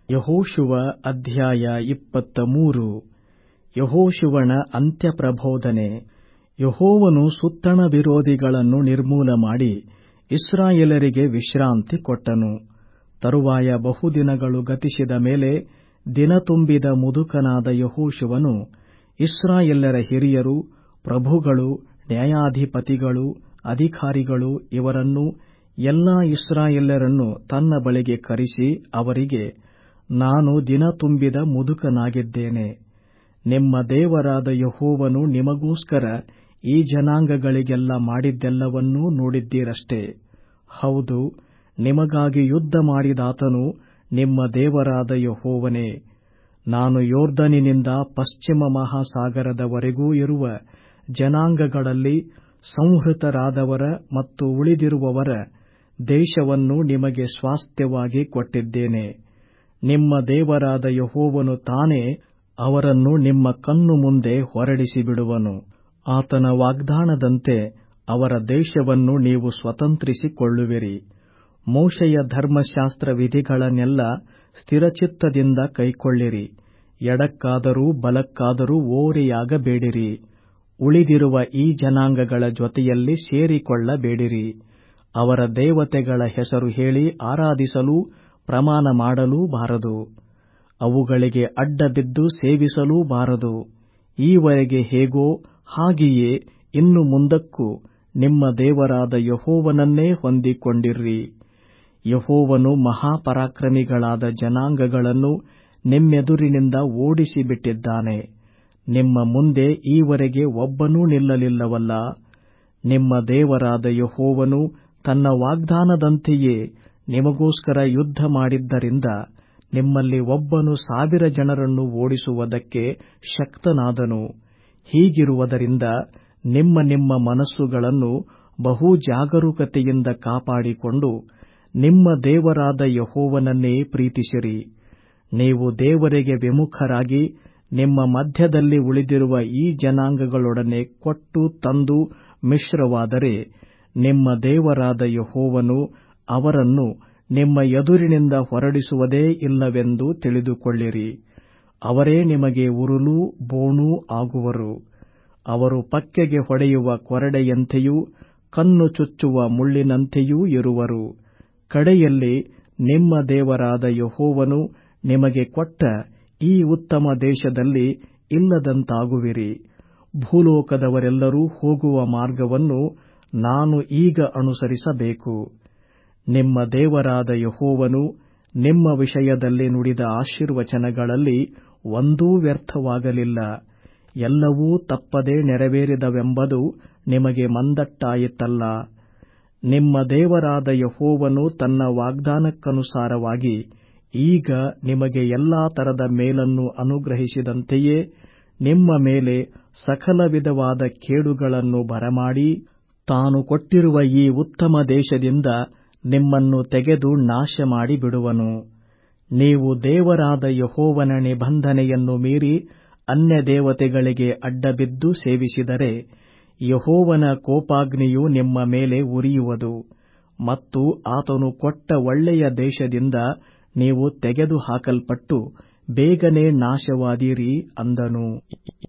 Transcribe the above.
ಯೆಹೋಶುವ ಅಧ್ಯಾಯ ಇಪ್ಪತ್ತಮೂರು ಯೆಹೋಶುವನ ಅಂತ್ಯಪ್ರಬೋಧನೆ ಯೆಹೋವನು ಸುತ್ತಣ ವಿರೋಧಿಗಳನ್ನು ನಿರ್ಮೂಲ ಮಾಡಿ ಇಸ್ರಾಯೇಲರಿಗೆ ವಿಶ್ರಾಂತಿ ಕೊಟ್ಟನು ತರುವಾಯ ಬಹುದಿನಗಳು ಗತಿಸಿದ ಮೇಲೆ ದಿನತುಂಬಿದ ಮುದುಕನಾದ ಯೆಹೋಶುವನು ಇಸ್ರಾಯೇಲ್ಯರ ಹಿರಿಯರು ಪ್ರಭುಗಳು ನ್ಯಾಯಾಧಿಪತಿಗಳು ಅಧಿಕಾರಿಗಳು ಇವರನ್ನೂ ಎಲ್ಲಾ ಇಸ್ರಾಯೇಲ್ಯರನ್ನು ತನ್ನ ಬಳಿಗೆ ಕರೆಸಿ ಅವರಿಗೆ ನಾನು ದಿನತುಂಬಿದ ಮುದುಕನಾಗಿದ್ದೇನೆ ನಿಮ್ಮ ದೇವರಾದ ಯೆಹೋವನು ನಿಮಗೋಸ್ಕರ ಈ ಜನಾಂಗಗಳಿಗೆಲ್ಲಾ ಮಾಡಿದ್ದೆಲ್ಲವನ್ನೂ ನೋಡಿದ್ದೀರಷ್ಟೆ ಹೌದು ನಿಮಗಾಗಿ ಯುದ್ಧ ಮಾಡಿದಾತನು ನಿಮ್ಮ ದೇವರಾದ ಯೆಹೋವನೇ ನಾನು ಯೊರ್ದನಿನಿಂದ ಪಶ್ಚಿಮ ಮಹಾಸಾಗರದವರೆಗೂ ಇರುವ ಜನಾಂಗಗಳಲ್ಲಿ ಸಂಹೃತರಾದವರ ಮತ್ತು ಉಳಿದಿರುವವರ ದೇಶವನ್ನು ನಿಮಗೆ ಸ್ವಾಸ್ತ್ಯವಾಗಿ ಕೊಟ್ಟಿದ್ದೇನೆ ನಿಮ್ಮ ದೇವರಾದ ಯೆಹೋವನು ತಾನೇ ಅವರನ್ನು ನಿಮ್ಮ ಕಣ್ಣು ಮುಂದೆ ಹೊರಡಿಸಿಬಿಡುವನು ಆತನ ವಾಗ್ದಾನದಂತೆ ಅವರ ದೇಶವನ್ನು ನೀವು ಸ್ವತಂತ್ರಿಸಿಕೊಳ್ಳುವಿರಿ ಮೋಶೆಯ ಧರ್ಮಶಾಸ್ತ್ರ ವಿಧಿಗಳನ್ನೆಲ್ಲ ಸ್ಥಿರಚಿತ್ತದಿಂದ ಕೈಕೊಳ್ಳಿರಿ ಎಡಕ್ಕಾದರೂ ಬಲಕ್ಕಾದರೂ ಓರೆಯಾಗಬೇಡಿರಿ ಉಳಿದಿರುವ ಈ ಜನಾಂಗಗಳ ಜೊತೆಯಲ್ಲಿ ಸೇರಿಕೊಳ್ಳಬೇಡಿರಿ ಅವರ ದೇವತೆಗಳ ಹೆಸರು ಹೇಳಿ ಆರಾಧಿಸಲೂ ಪ್ರಮಾಣ ಮಾಡಲೂ ಬಾರದು ಅವುಗಳಿಗೆ ಅಡ್ಡಬಿದ್ದು ಸೇವಿಸಲೂ ಬಾರದು ಈವರೆಗೆ ಹೇಗೋ ಹಾಗೆಯೇ ಇನ್ನು ಮುಂದಕ್ಕೂ ನಿಮ್ಮ ದೇವರಾದ ಯೆಹೋವನನ್ನೇ ಹೊಂದಿಕೊಂಡಿರ್ರಿ ಯೆಹೋವನು ಮಹಾಪರಾಕ್ರಮಿಗಳಾದ ಜನಾಂಗಗಳನ್ನು ನಿಮ್ಮೆದುರಿನಿಂದ ಓಡಿಸಿಬಿಟ್ಟಿದ್ದಾನೆ ನಿಮ್ಮ ಮುಂದೆ ಈವರೆಗೆ ಒಬ್ಬನೂ ನಿಲ್ಲಲಿಲ್ಲವಲ್ಲ ನಿಮ್ಮ ದೇವರಾದ ಯೆಹೋವನು ತನ್ನ ವಾಗ್ದಾನದಂತೆಯೇ ನಿಮಗೋಸ್ಕರ ಯುದ್ಧ ಮಾಡಿದ್ದರಿಂದ ನಿಮ್ಮಲ್ಲಿ ಒಬ್ಬನು ಸಾವಿರ ಜನರನ್ನು ಓಡಿಸುವುದಕ್ಕೆ ಶಕ್ತನಾದನು ಹೀಗಿರುವುದರಿಂದ ನಿಮ್ಮ ನಿಮ್ಮ ಮನಸ್ಸುಗಳನ್ನು ಬಹು ಜಾಗರೂಕತೆಯಿಂದ ಕಾಪಾಡಿಕೊಂಡು ನಿಮ್ಮ ದೇವರಾದ ಯೆಹೋವನನ್ನೇ ಪ್ರೀತಿಸಿರಿ ನೀವು ದೇವರಿಗೆ ವಿಮುಖರಾಗಿ ನಿಮ್ಮ ಮಧ್ಯದಲ್ಲಿ ಉಳಿದಿರುವ ಈ ಜನಾಂಗಗಳೊಡನೆ ಕೊಟ್ಟು ತಂದು ಮಿಶ್ರವಾದರೆ ನಿಮ್ಮ ದೇವರಾದ ಯೆಹೋವನು ಅವರನ್ನು ನಿಮ್ಮ ಎದುರಿನಿಂದ ಹೊರಡಿಸುವುದೇ ಇಲ್ಲವೆಂದು ತಿಳಿದುಕೊಳ್ಳಿರಿ ಅವರೇ ನಿಮಗೆ ಉರುಲೂ ಬೋಣೂ ಆಗುವರು ಅವರು ಪಕ್ಕೆಗೆ ಹೊಡೆಯುವ ಕೊರಡೆಯಂತೆಯೂ ಕಣ್ಣು ಚುಚ್ಚುವ ಮುಳ್ಳಿನಂತೆಯೂ ಇರುವರು ಕಡೆಯಲ್ಲಿ ನಿಮ್ಮ ದೇವರಾದ ಯೆಹೋವನು ನಿಮಗೆ ಕೊಟ್ಟ ಈ ಉತ್ತಮ ದೇಶದಲ್ಲಿ ಇಲ್ಲದಂತಾಗುವಿರಿ ಭೂಲೋಕದವರೆಲ್ಲರೂ ಹೋಗುವ ಮಾರ್ಗವನ್ನು ನಾನು ಈಗ ಅನುಸರಿಸಬೇಕು ನಿಮ್ಮ ದೇವರಾದ ಯೆಹೋವನು ನಿಮ್ಮ ವಿಷಯದಲ್ಲಿ ನುಡಿದ ಆಶೀರ್ವಚನಗಳಲ್ಲಿ ಒಂದೂ ವ್ಯರ್ಥವಾಗಲಿಲ್ಲ ಎಲ್ಲವೂ ತಪ್ಪದೆ ನೆರವೇರಿದವೆಂಬುದು ನಿಮಗೆ ಮಂದಟ್ಟಾಯಿತಲ್ಲ ನಿಮ್ಮ ದೇವರಾದ ಯೆಹೋವನು ತನ್ನ ವಾಗ್ದಾನಕ್ಕನುಸಾರವಾಗಿ ಈಗ ನಿಮಗೆ ಎಲ್ಲಾ ತರದ ಮೇಲನ್ನು ಅನುಗ್ರಹಿಸಿದಂತೆಯೇ ನಿಮ್ಮ ಮೇಲೆ ಸಕಲ ವಿಧವಾದ ಕೇಡುಗಳನ್ನು ಬರಮಾಡಿ ತಾನು ಕೊಟ್ಟಿರುವ ಈ ಉತ್ತಮ ದೇಶದಿಂದ ನಿಮ್ಮನ್ನು ತೆಗೆದು ನಾಶ ಮಾಡಿಬಿಡುವನು ನೀವು ದೇವರಾದ ಯೆಹೋವನ ನಿಬಂಧನೆಯನ್ನು ಮೀರಿ ಅನ್ಯದೇವತೆಗಳಿಗೆ ಅಡ್ಡಬಿದ್ದು ಸೇವಿಸಿದರೆ ಯೆಹೋವನ ಕೋಪಾಗ್ನಿಯು ನಿಮ್ಮ ಮೇಲೆ ಉರಿಯುವುದು ಮತ್ತು ಆತನು ಕೊಟ್ಟ ಒಳ್ಳೆಯ ದೇಶದಿಂದ ನೀವು ತೆಗೆದುಹಾಕಲ್ಪಟ್ಟು ಬೇಗನೆ ನಾಶವಾದೀರಿ ಅಂದನು